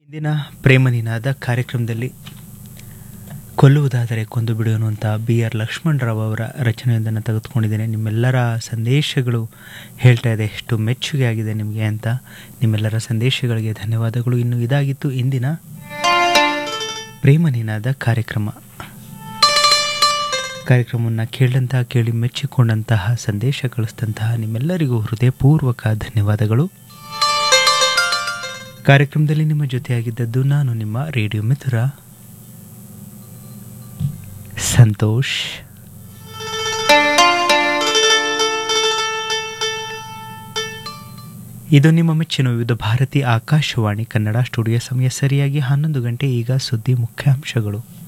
ಇಂದಿನ ಪ್ರೇಮ ನಿನಾದ ಕಾರ್ಯಕ್ರಮದಲ್ಲಿ ಕೊಲ್ಲುವುದಾದರೆ ಕೊಂದು ಬಿಡು ಅನ್ನುವಂಥ ಬಿ ಆರ್ ಲಕ್ಷ್ಮಣರಾವ್ ಅವರ ರಚನೆಯೊಂದನ್ನು ತೆಗೆದುಕೊಂಡಿದ್ದೇನೆ ನಿಮ್ಮೆಲ್ಲರ ಸಂದೇಶಗಳು ಹೇಳ್ತಾ ಇದೆ ಎಷ್ಟು ಮೆಚ್ಚುಗೆ ಆಗಿದೆ ನಿಮಗೆ ಅಂತ ನಿಮ್ಮೆಲ್ಲರ ಸಂದೇಶಗಳಿಗೆ ಧನ್ಯವಾದಗಳು ಇನ್ನು ಇದಾಗಿತ್ತು ಇಂದಿನ ಪ್ರೇಮ ನಿನಾದ ಕಾರ್ಯಕ್ರಮ ಕಾರ್ಯಕ್ರಮವನ್ನು ಕೇಳಿದಂತಹ ಕೇಳಿ ಮೆಚ್ಚಿಕೊಂಡಂತಹ ಸಂದೇಶ ಕಳಿಸಿದಂತಹ ನಿಮ್ಮೆಲ್ಲರಿಗೂ ಹೃದಯಪೂರ್ವಕ ಧನ್ಯವಾದಗಳು ಕಾರ್ಯಕ್ರಮದಲ್ಲಿ ನಿಮ್ಮ ಜೊತೆಯಾಗಿದ್ದದ್ದು ನಾನು ನಿಮ್ಮ ರೇಡಿಯೋ ಮಿತ್ರ ಸಂತೋಷ್ ಇದು ನಿಮ್ಮ ಮೆಚ್ಚಿನ ವಿವಿಧ ಭಾರತಿ ಆಕಾಶವಾಣಿ ಕನ್ನಡ ಸ್ಟುಡಿಯೋ ಸಮಯ ಸರಿಯಾಗಿ ಹನ್ನೊಂದು ಗಂಟೆ ಈಗ ಸುದ್ದಿ ಮುಖ್ಯಾಂಶಗಳು